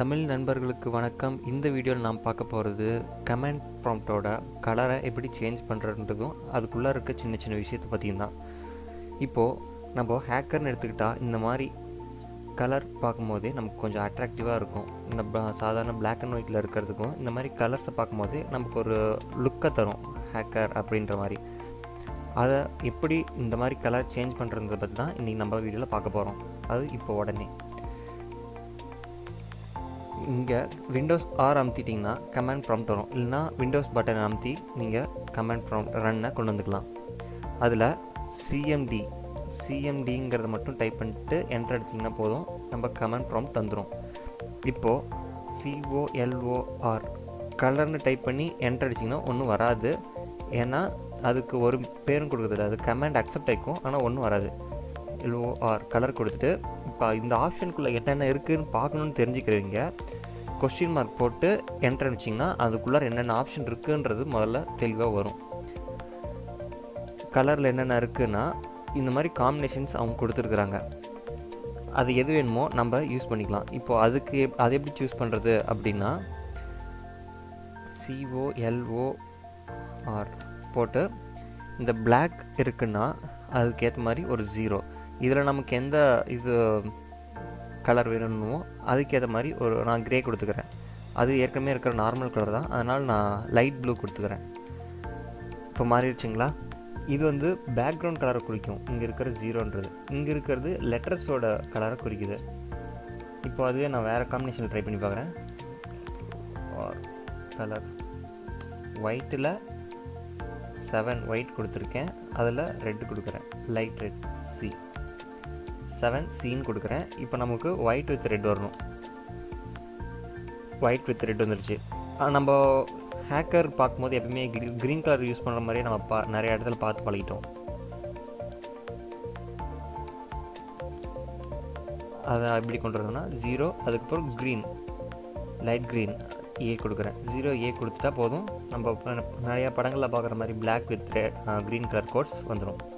தமிழ் நண்பர்களுக்கு வணக்கம் இந்த வீடியோவில் நாம் பார்க்க போகிறது கமெண்ட் ப்ராம்ப்டோட கலரை எப்படி சேஞ்ச் பண்ணுறன்றதும் அதுக்குள்ளே இருக்க சின்ன சின்ன விஷயத்தை பற்றியும் தான் இப்போது நம்ம ஹேக்கர்னு எடுத்துக்கிட்டால் இந்த மாதிரி கலர் பார்க்கும்போதே நமக்கு கொஞ்சம் அட்ராக்டிவாக இருக்கும் நம்ம சாதாரண பிளாக் அண்ட் ஒயிட்டில் இருக்கிறதுக்கும் இந்த மாதிரி கலர்ஸை பார்க்கும்போதே நமக்கு ஒரு லுக்கை தரும் ஹேக்கர் அப்படின்ற மாதிரி அதை எப்படி இந்த மாதிரி கலர் சேஞ்ச் பண்ணுறதை பற்றி தான் இன்றைக்கி நம்ம வீடியோவில் பார்க்க போகிறோம் அது இப்போ உடனே இங்கே விண்டோஸ் ஆர் அமுத்திட்டிங்கன்னா கமாண்ட் ப்ராம்ப்ட் வரும் இல்லைனா விண்டோஸ் பட்டன் அமுத்தி நீங்கள் கமாண்ட் ப்ராம்ப்ட் ரன்னை கொண்டு வந்துக்கலாம் அதில் சிஎம்டி சிஎம்டிங்கிறத மட்டும் டைப் பண்ணிட்டு என்டர் அடித்திங்கன்னா போதும் நம்ம கமாண்ட் ப்ராம்ப்ட் வந்துடும் இப்போது சிஓஎல்ஓஆர் கலர்னு டைப் பண்ணி என்டர் அடிச்சிங்கன்னா ஒன்றும் வராது ஏன்னா அதுக்கு ஒரு பேரும் கொடுக்குறது அது கமாண்ட் அக்செப்ட் ஆகிக்கும் ஆனால் ஒன்றும் வராது எல்ஓஆர் கலர் கொடுத்துட்டு இப்போ இந்த ஆப்ஷனுக்குள்ளே என்னென்ன இருக்குதுன்னு பார்க்கணுன்னு தெரிஞ்சுக்கிறவங்க கொஸ்டின் மார்க் போட்டு என்டர் அடிச்சிங்கன்னா அதுக்குள்ளார என்னென்ன ஆப்ஷன் இருக்குன்றது முதல்ல தெளிவாக வரும் கலரில் என்னென்ன இருக்குன்னா இந்த மாதிரி காம்பினேஷன்ஸ் அவங்க கொடுத்துருக்குறாங்க அது எது வேணுமோ நம்ம யூஸ் பண்ணிக்கலாம் இப்போ அதுக்கு எப்- அதை எப்படி சூஸ் பண்ணுறது அப்படின்னா சிஓஎல்ஓஆர் போட்டு இந்த Black இருக்குன்னா அதுக்கேற்ற மாதிரி ஒரு ஜீரோ இதில் நமக்கு எந்த இது கலர் வேணுமோ அதுக்கேற்ற மாதிரி ஒரு நான் கிரே கொடுத்துக்கிறேன் அது ஏற்கனவே இருக்கிற நார்மல் கலர் தான் அதனால் நான் லைட் ப்ளூ கொடுத்துக்கிறேன் இப்போ மாறிடுச்சுங்களா இது வந்து பேக்ரவுண்ட் கலரை குறிக்கும் இங்கே இருக்கிற ஜீரோன்றது இங்கே இருக்கிறது லெட்டர்ஸோட கலரை குறிக்குது இப்போ அதுவே நான் வேறு காம்பினேஷன் ட்ரை பண்ணி பார்க்குறேன் கலர் ஒயிட்டில் செவன் ஒயிட் கொடுத்துருக்கேன் அதில் ரெட் கொடுக்குறேன் லைட் ரெட் சி செவன் சீன் கொடுக்குறேன் இப்போ நமக்கு ஒயிட் வித் ரெட் வரணும் ஒயிட் வித் ரெட் வந்துருச்சு ஆ, நம்ம ஹேக்கர் பார்க்கும்போது எப்பவுமே க்ரீன் கலர் யூஸ் பண்ணுற மாதிரியே நம்ம பா நிறைய இடத்துல பார்த்து பழகிட்டோம் அதை எப்படி கொண்டு வரணும்னா ஜீரோ அதுக்கப்புறம் க்ரீன் லைட் க்ரீன் ஏ கொடுக்குறேன் ஜீரோ ஏ கொடுத்துட்டா போதும் நம்ம இப்ப நிறையா படங்களில் பார்க்குற மாதிரி Black with green colour codes வந்துடும்